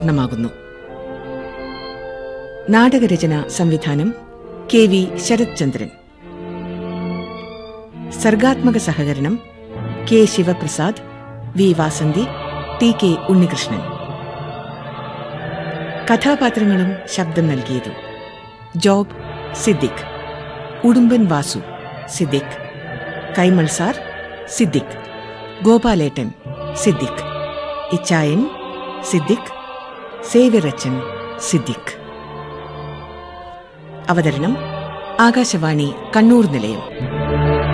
പൂർണ്ണമാകുന്നു നാടകരചന സംവിധാനം K V Sarath Chandran സർഗാത്മക സഹകരണം K Sivaprasad V Vasanthi T K Unnikrishnan കഥാപാത്രങ്ങളും ശബ്ദം നൽകിയതും ജോബ് സിദ്ദിഖ് ഉടുമ്പൻ വാസു സിദ്ദിഖ് കൈമൾ സാർ സിദ്ദിഖ് ഗോപാലേട്ടൻ സിദ്ദിഖ് ഇച്ചായൻ സിദ്ദിഖ് സേവിറച്ചൻ സിദ്ദിഖ് അവതരണം ആകാശവാണി കണ്ണൂർ നിലയം